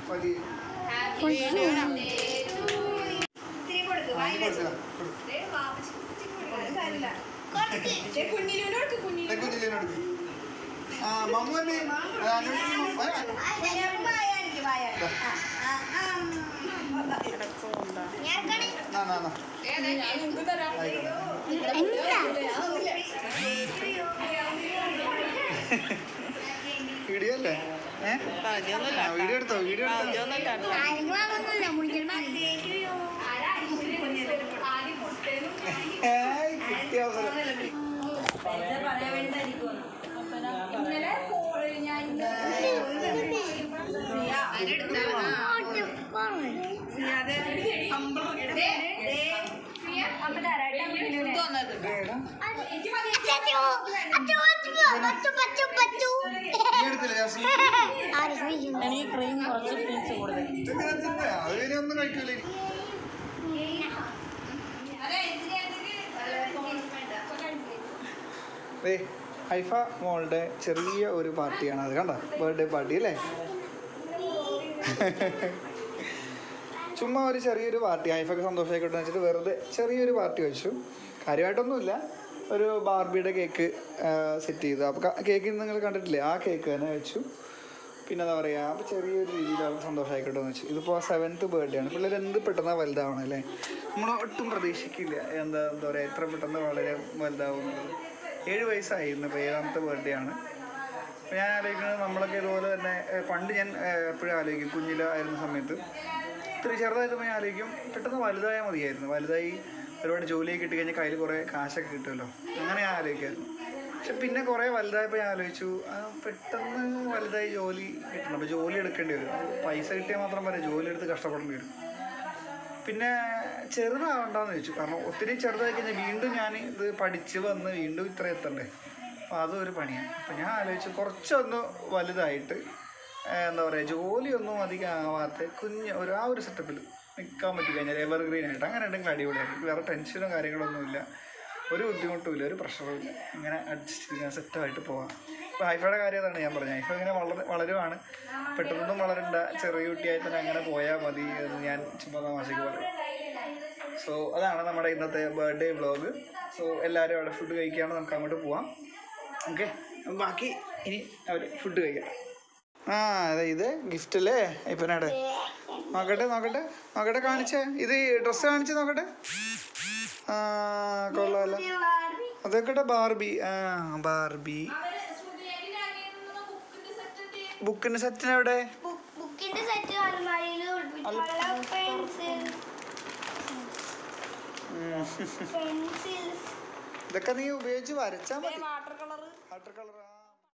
വലിയ ഇത്തിരി കൊടുക്ക് ആ, വായിൽ ഇത് വെച്ച്. കൊടുക്കുക, കൊടുക്ക്. ദേ, വാപ്പച്ചി കുത്തിക്ക് കൊടുക്ക്. അത് കാര്യമില്ല. ദേ, കുഞ്ഞിലൂനെ കൊടുക്ക്, കുഞ്ഞിലൂനെ. ദേ, കുഞ്ഞിലേനെ കൊടുക്ക്. ആ മമ്മു അല്ലേ ആ, അനുവിന് മമ്മു. ആ, കുഞ്ഞിലൂനെ വായാടിക്ക്, വായാടി. ആ, ആ, ആ, ഉം. നാ, നാ, നാ. ആയിക്കോട്ടെ. വീഡിയോ അല്ലേ ഏ ആ, വീഡിയോ എടുത്തോ വീഡിയോ എടുത്തോ ഏയ്, കിട്ടിയ അവസരം ഇന്നലെ കോഴി ഞാൻ ഇന്നലെ ഇതേടാ. നീ എടുത്തില്ലേ ജാസ്മിൻ? എനിക്ക് ക്രീം കുറച്ച് പീസ് കൂടുതൽ ഇതെങ്ങനെ തിന്നെ? അത് ഇനി ഒന്നും കഴിക്കൂല ഇനി. ദേ, ഹൈഫ മോളുടെ ചെറിയ ഒരു പാർട്ടിയാണ് അത് കണ്ട ബർത്ത്ഡേ പാർട്ടി അല്ലേ ചുമ്മാ ഒരു ചെറിയൊരു പാർട്ടി ഹൈഫൊക്കെ സന്തോഷമായിക്കോട്ടെ വെച്ചിട്ട് വെറുതെ ചെറിയൊരു പാർട്ടി വെച്ചു കാര്യമായിട്ടൊന്നുമില്ല ഒരു ബാർബിയുടെ കേക്ക് സെറ്റ് ചെയ്തു അപ്പോൾ കേക്ക് നിങ്ങൾ കണ്ടിട്ടില്ലേ ആ കേക്ക് തന്നെ വെച്ചു പിന്നെ എന്താ പറയുക അപ്പോൾ ചെറിയൊരു രീതിയിൽ അവർക്ക് സന്തോഷമായിക്കോട്ടെ എന്ന് വെച്ചു ഇതിപ്പോൾ സെവൻത്ത് ബർത്ത്ഡേ ആണ് പിള്ളേർ എന്ത് പെട്ടെന്ന് വലുതാവണം അല്ലേ നമ്മൾ ഒട്ടും പ്രതീക്ഷിക്കില്ല എന്താ എന്താ പറയുക എത്ര പെട്ടെന്ന് വളരെ വലുതാവും എന്നുള്ളത് ഏഴ് വയസ്സായി ഇന്നിപ്പോൾ ഏഴാമത്തെ ബർത്ത്ഡേ ആണ് അപ്പോൾ ഞാൻ ആലോചിക്കുന്നത് നമ്മളൊക്കെ ഇതുപോലെ തന്നെ ഏഹ് പണ്ട് ഞാൻ ഏഹ് എപ്പോഴും ആലോചിക്കും കുഞ്ഞിലായിരുന്ന സമയത്ത് ഇത്തിരി ചെറുതായപ്പോൾ ഞാൻ ആലോചിക്കും പെട്ടെന്ന് വലുതായാൽ മതിയായിരുന്നു വലുതായി ഒരുപാട് ജോലിയൊക്കെ കിട്ടി കഴിഞ്ഞാൽ കയ്യിൽ കുറേ കാശൊക്കെ കിട്ടുമല്ലോ അങ്ങനെ ഞാൻ ആലോചിക്കായിരുന്നു പക്ഷെ പിന്നെ കുറേ വലുതായപ്പോൾ ഞാൻ ആലോചിച്ചു ആ പെട്ടെന്ന് വലുതായി ജോലി കിട്ടണം അപ്പോൾ ജോലി എടുക്കേണ്ടി വരും അത് പൈസ കിട്ടിയാൽ മാത്രം പോരാ ജോലി എടുത്ത് കഷ്ടപ്പെടേണ്ടി വരും പിന്നെ ചെറുതാവണ്ടെന്ന് ചോദിച്ചു കാരണം ഒത്തിരി ചെറുതായി കഴിഞ്ഞാൽ വീണ്ടും ഞാൻ ഇത് പഠിച്ച് വന്ന് വീണ്ടും ഇത്ര എത്തണ്ടേ അപ്പോൾ അതൊരു പണിയാണ് അപ്പോൾ ഞാൻ ആലോചിച്ചു കുറച്ചൊന്ന് വലുതായിട്ട് ആ, എന്താ പറയുക ജോലിയൊന്നും അധികം ആവാത്ത കുഞ്ഞ് ഒരു ആ ഒരു സെറ്റപ്പിൽ നിൽക്കാൻ പറ്റി കഴിഞ്ഞാൽ എവർഗ്രീൻ ആയിട്ട് അങ്ങനെ ഉണ്ടെങ്കിൽ അടിപൊളിയായിരിക്കും വേറെ ടെൻഷനോ കാര്യങ്ങളൊന്നുമില്ല ഒരു ബുദ്ധിമുട്ടുമില്ല ഒരു പ്രഷറും ഇല്ല ഇങ്ങനെ അഡ്ജസ്റ്റ് ചെയ്ത് സെറ്റായിട്ട് പോവാം ഇപ്പോൾ ഹൈഫയുടെ കാര്യം അതാണ് ഞാൻ പറഞ്ഞത് ഹൈഫ ഇങ്ങനെ വളരെ വളരുവാണ് പെട്ടെന്നൊന്നും വളരണ്ട ചെറിയ കുട്ടിയായിട്ട് തന്നെ അങ്ങനെ പോയാൽ മതി എന്ന് ഞാൻ ചുമ്മാ തമാശയ്ക്ക് പറയും സോ അതാണ് നമ്മുടെ ഇന്നത്തെ ബർത്ത്ഡേ വ്ളോഗ് സോ എല്ലാവരും അവിടെ ഫുഡ് കഴിക്കുകയാണ് നമുക്ക് അങ്ങോട്ട് പോവാം ഓക്കെ ബാക്കി ഇനി അവർ ഫുഡ് കഴിക്കാം ആ അതെ ഇത് ഗിഫ്റ്റ് അല്ലേ ഇപ്പനാടെ നോക്കട്ടെ നോക്കട്ടെ നോക്കട്ടെ കാണിച്ചേ ഇത് ഡ്രസ്സ് കാണിച്ച് നോക്കട്ടെ ആ കൊള്ളാമല്ലോ അതൊക്കെ ബാർബി ആ ബാർബി ബുക്കിന്റെ സെറ്റിന് എവിടെ ബുക്കിന്റെ സെറ്റ് അലമാരിയിൽ കളർ പെൻസിൽ ഉം. പെൻസിൽസ് ഇതൊക്കെ നീ ഉപയോഗിച്ച് വരച്ചാൽ മതി വാട്ടർ കളർ വാട്ടർ കളർ